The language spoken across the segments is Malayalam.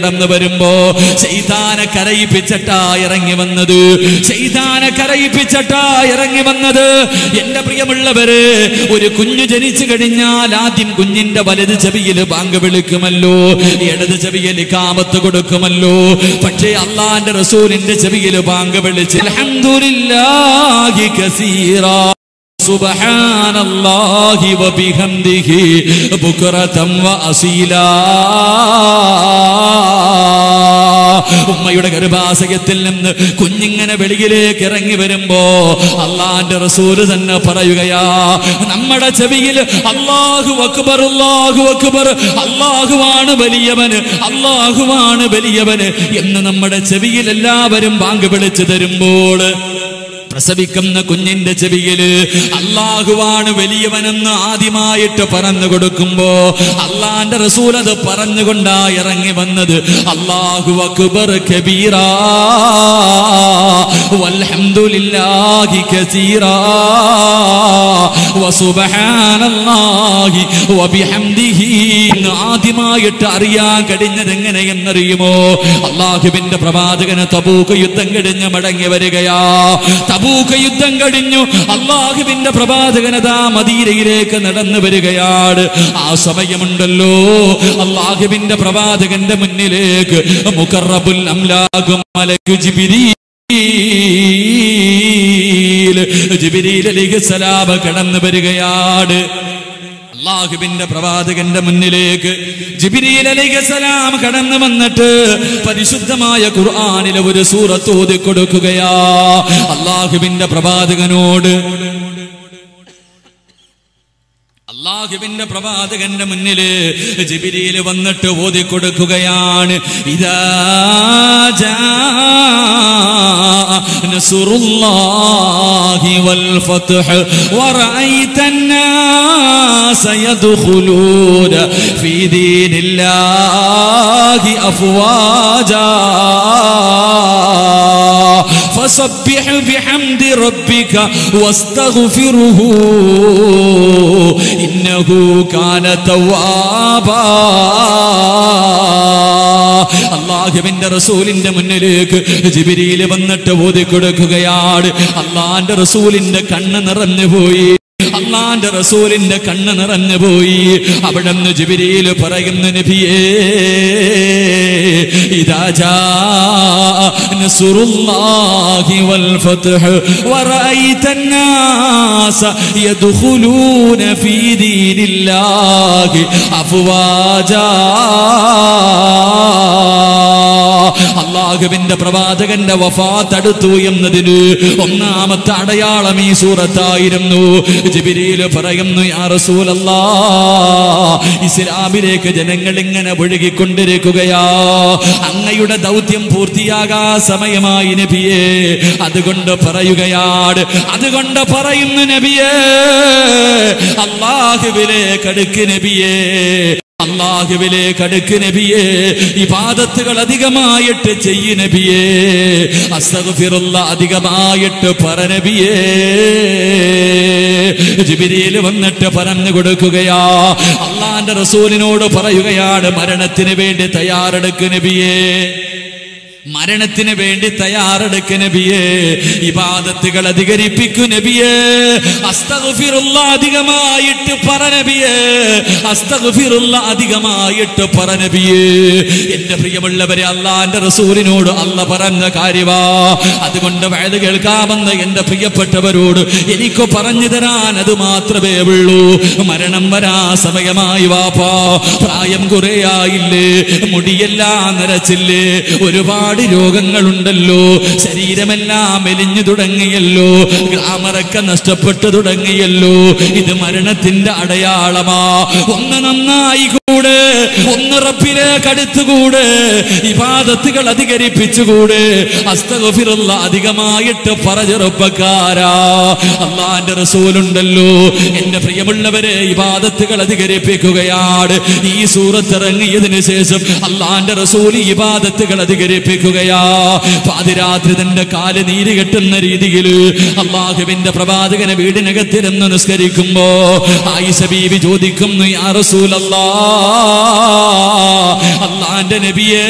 കടന്നു വരുമ്പോ ചെയ്താനെ കരയിപ്പിച്ചിട്ടാ ഇറങ്ങി വന്നത് ചെയ്താനെ കരയിപ്പിച്ചിട്ടാ ഇറങ്ങി വന്നത് എന്റെ പ്രിയമുള്ളവര് ഒരു കുഞ്ഞു ജനിച്ചു കഴിഞ്ഞാൽ ആദ്യം കുഞ്ഞിന്റെ വലത് ചെവിയിൽ ബാങ്ക് വിളിക്കുമല്ലോ ഇടത് ചെവിയിൽ കാമത്ത് കൊടുക്കുമല്ലോ പക്ഷേ അള്ളാന്റെ റസൂലിന്റെ ചെവിയിൽ ബാങ്ക് വിളിച്ച് അൽഹംദുലില്ലാഹി കസീറാ سبحان الله وبحمده بكرة وأصيلا ഉമ്മയുടെ ഗർഭാശയത്തിൽ നിന്ന് കുഞ്ഞിങ്ങനെ വെളിയിലേക്ക് ഇറങ്ങി വരുമ്പോ അള്ളാന്റെ റസൂല് തന്നെ പറയുകയാ നമ്മുടെ ചെവിയിൽ അള്ളാഹു അക്ബർ അള്ളാഹു അക്ബർ അള്ളാഹുവാണ് വലിയവന് അള്ളാഹുവാണ് വലിയവന് എന്ന് നമ്മുടെ ചെവിയിൽ എല്ലാവരും ബാങ്ക് വിളിച്ചു തരുമ്പോൾ പ്രസവിക്കുന്ന കുഞ്ഞിന്റെ ചെവിയില് അള്ളാഹുവാണ് വലിയവനെന്ന് ആദ്യമായിട്ട് പറഞ്ഞു കൊടുക്കുമ്പോ അള്ളാന്റെ റസൂൽ അത് പറഞ്ഞുകൊണ്ടാ ഇറങ്ങി വന്നത് അള്ളാഹു അക്ബർ കബീറാ വൽഹംദുലില്ലാഹി കസീറാ വസുബ്ഹാനല്ലാഹി വബിഹംദിഹി എന്ന് ആദ്യമായിട്ട് അറിയാൻ കഴിഞ്ഞത് എങ്ങനെയെന്നറിയുമോ അള്ളാഹുവിന്റെ പ്രവാചകന് തബൂക്ക് യുദ്ധം കഴിഞ്ഞ് മടങ്ങി വരികയാ തബൂക്ക് യുദ്ധം കഴിഞ്ഞു അള്ളാഹുവിന്റെ പ്രവാചകനതാ മദീനയിലേക്ക് നടന്നു വരികയാണ് ആ സമയമുണ്ടല്ലോ അള്ളാഹുവിന്റെ പ്രവാചകന്റെ മുന്നിലേക്ക് മുഖറബുൽ അംലാകും മലക്കു ജിബിരി ജിബിരിയിൽ അലിഖലാമ കടന്നു വരികയാണ് അള്ളാഹുവിന്റെ പ്രവാചകന്റെ മുന്നിലേക്ക് ജിബിരിയിൽ അലിഖലാം കടന്നു വന്നിട്ട് പരിശുദ്ധമായ ഖുർആാനിലെ ഒരു സൂറത്ത് ഓതി കൊടുക്കുകയാ അള്ളാഹുവിന്റെ പ്രവാചകനോട് അള്ളാഹുവിന്റെ പ്രവാചകന്റെ മുന്നില് ജിബിരിയിൽ വന്നിട്ട് ഓതി കൊടുക്കുകയാണ് ഇതാ ജാ നസുറുല്ലാഹി വൽ ഫത്ഹ് വറഅയ്ത الناس يدخلون في دين الله أفواجا فسبح بحمد ربك واستغفره إنه كان توابا അള്ളാഹുവിന്റെ റസൂലിന്റെ മുന്നിലേക്ക് ജിബിരിയിൽ വന്നിട്ട് ഓതി കൊടുക്കുകയാണ് അള്ളാന്റെ റസൂലിന്റെ കണ്ണ് നിറഞ്ഞു പോയി അള്ളാന്റെ റസൂലിന്റെ കണ്ണ് നിറഞ്ഞു പോയി അവിടെ നിന്ന് ജിബിരിയിൽ പറയുന്ന നബിയേ ഇതാ ജാ നസുറുല്ലാഹി വൽ ഫത്ഹ് വറഅയ്ത الناس يدخلون في دين الله أفواجا അള്ളാഹുവിന്റെ പ്രവാചകന്റെ വഫാത്ത് അടുത്തു എന്നതിന് ഒന്നാമത്തെ അടയാളം ഈ സൂറത്തായിരുന്നു ജിബിരിയിൽ പറയുന്നു യാ റസൂലല്ലാ ഇസ്ലാമിലേക്ക് ജനങ്ങൾ ഇങ്ങനെ ഒഴുകിക്കൊണ്ടിരിക്കുകയാ അങ്ങയുടെ ദൗത്യം പൂർത്തിയാകാ സമയമായി നബിയേ അതുകൊണ്ട് പറയുകയാണ് അതുകൊണ്ട് പറയുന്നു നബിയേ അള്ളാഹുവിലേക്ക് അടുക്ക് നബിയേ അള്ളാഹുവിലേക്ക് അടുക്ക് നബിയേ ഇബാദത്തുകൾ അധികമായിട്ട് ചെയ്യ നബിയേ അസ്തഗ്ഫിറുള്ള അധികമായിട്ട് പറ നബിയേ ജിബിരിയിൽ വന്നിട്ട് പറഞ്ഞു കൊടുക്കുകയാ അള്ളാന്റെ റസൂലിനോട് പറയുകയാണ് മരണത്തിന് വേണ്ടി തയ്യാറെടുക്ക് നബിയേ മരണത്തിന് വേണ്ടി തയ്യാറെടുക്ക് നബിയേ ഇബാദത്തുകൾ അധികരിപ്പിക്കു നബിയേ അസ്തഗ്ഫിറുള്ള അധികമായിട്ട് പറ നബിയേ അസ്തഗ്ഫിറുള്ള അധികമായിട്ട് പറ നബിയേ എന്റെ പ്രിയമുള്ളവരെ അള്ളാന്റെ റസൂലിനോട് അല്ല പറഞ്ഞ കാര്യവാ അതുകൊണ്ട് വയത് കേൾക്കാമെന്ന് എന്റെ പ്രിയപ്പെട്ടവരോട് എനിക്ക് പറഞ്ഞു തരാൻ അത് മാത്രമേ ഉള്ളൂ മരണം വരാ സമയമായി വാപ്പാ പ്രായം കുറേയായില്ലേ മുടിയെല്ലാം നരച്ചില്ലേ ഒരുപാട് രോഗങ്ങളുണ്ടല്ലോ ശരീരമെല്ലാം മെലിഞ്ഞു തുടങ്ങിയല്ലോ ഗ്ലാമറൊക്കെ നഷ്ടപ്പെട്ടു തുടങ്ങിയല്ലോ ഇത് മരണത്തിന്റെ അടയാളമാ ഒന്ന് നന്നായി കൂടെ ഒന്ന് റബ്ബിലേക്ക് അടുത്തുകൂടെ ഇബാദത്തുകൾ അധികരിപ്പിച്ചുകൂടെ അസ്തഗഫിറുള്ള അധികമായിട്ട് പറ ചെറുപ്പക്കാരാ അള്ളാന്റെ റസൂലുണ്ടല്ലോ എന്റെ പ്രിയമുള്ളവരെ ഇബാദത്തുകൾ അധികരിപ്പിക്കുകയാണ് ഈ സൂറത്ത് ഇറങ്ങിയതിനു ശേഷം അള്ളാന്റെ റസൂൽ ഇബാദത്തുകൾ അധികരിപ്പിക്കുകയാ പാതിരാത്രി തന്റെ കാല് നീര് കെട്ടുന്ന രീതിയിൽ അള്ളാഹുവിന്റെ പ്രവാചകനെ വീടിനകത്തിരുന്ന് നിസ്കരിക്കുമ്പോ ആയിഷ ബീവി ചോദിക്കുന്നു യാ റസൂലല്ലാ അള്ളാന്റെ നബിയേ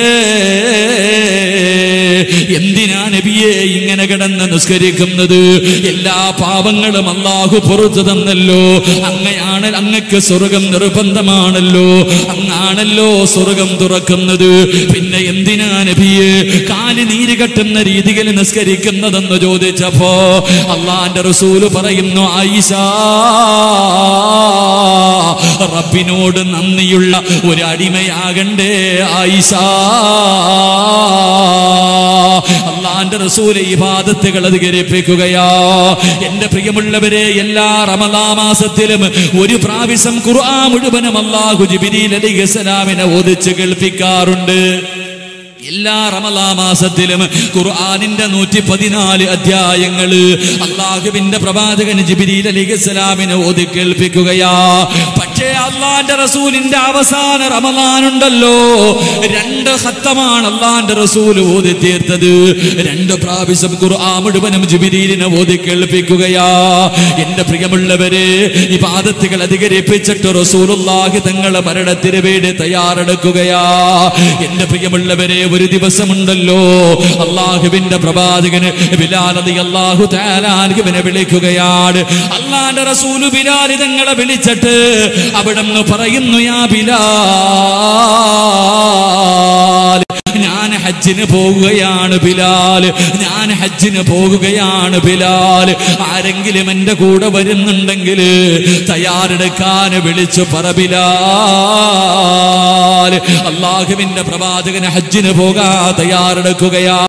എന്തിനാ നബിയെ ഇങ്ങനെ കിടന്ന് നിസ്കരിക്കുന്നത് എല്ലാ പാപങ്ങളും അള്ളാഹു പുറത്തു തന്നല്ലോ അങ്ങയാണ് അങ്ങക്ക് സ്വർഗം നിർബന്ധമാണല്ലോ അങ്ങാണല്ലോ സ്വർഗം തുറക്കുന്നത് പിന്നെ എന്തിനാ നബിയെ കാല് നീര് കെട്ടുന്ന രീതിയിൽ നിസ്കരിക്കുന്നതെന്ന് ചോദിച്ചപ്പോ അള്ളാന്റെ റസൂല് പറയുന്നു ആയിഷ റബ്ബിനോട് നന്ദിയുള്ള ഒരു അടിമയാകണ്ടേ ആയിഷ അള്ളാന്റെ റസൂല് ഈ ബാധത്തുകൾ അധികരിപ്പിക്കുകയാ എന്റെ പ്രിയമുള്ളവരെ എല്ലാ റമദാ മാസത്തിലും ഒരു പ്രാവശ്യം ഖുർആൻ മുഴുവനും അള്ളാഹു ജിബിരിൽ അലിഖലാമിനെ ഒതിച്ച് കേൾപ്പിക്കാറുണ്ട് എല്ലാ റമലാ മാസത്തിലും ഖുർആാനിന്റെ നൂറ്റി പതിനാല് അധ്യായങ്ങള് അള്ളാഹുവിന്റെ പ്രവാചകൻ ജിബിരിൽ അലിഖലാമിനെ ഓതി കേൾപ്പിക്കുകയാ പക്ഷേ അള്ളാന്റെ റസൂലിന്റെ അവസാന റമലാനുണ്ടല്ലോ രണ്ട് ഹത്തമാണ് അള്ളാന്റെ റസൂൽ ഓതി തീർത്തത് രണ്ട് പ്രാവശ്യം ഖുർആൻ മുഴുവനും ജിബിരിലിനെ ഓതി കേൾപ്പിക്കുകയാ എന്റെ പ്രിയമുള്ളവരെ ഈ പാദത്തുകൾ അധികരിപ്പിച്ചിട്ട് റസൂലുള്ളാഹി തങ്ങളെ മരണത്തിന് വേണ്ടി തയ്യാറെടുക്കുകയാ എന്റെ പ്രിയമുള്ളവരെ ഒരു ദിവസമുണ്ടല്ലോ അള്ളാഹുവിന്റെ പ്രവാചകന് ബിലാലതി അള്ളാഹു താലാൻഹുവിനെ വിളിക്കുകയാണ് അള്ളാന്റെ റസൂല് ബിലാൽ തങ്ങളെ വിളിച്ചിട്ട് അവിടെ നിന്ന് പറയുന്നു യാ ബിലാൽ ഞാൻ ഹജ്ജിന് പോകുകയാണ് ബിലാൽ ഞാൻ ഹജ്ജിന് പോകുകയാണ് ബിലാൽ ആരെങ്കിലും എന്റെ കൂടെ വരുന്നുണ്ടെങ്കിൽ തയ്യാറെടുക്കാൻ വിളിച്ചു പറ ബിലാൽ അള്ളാഹുവിന്റെ പ്രവാചകന് ഹജ്ജിന് പോകാൻ തയ്യാറെടുക്കുകയാ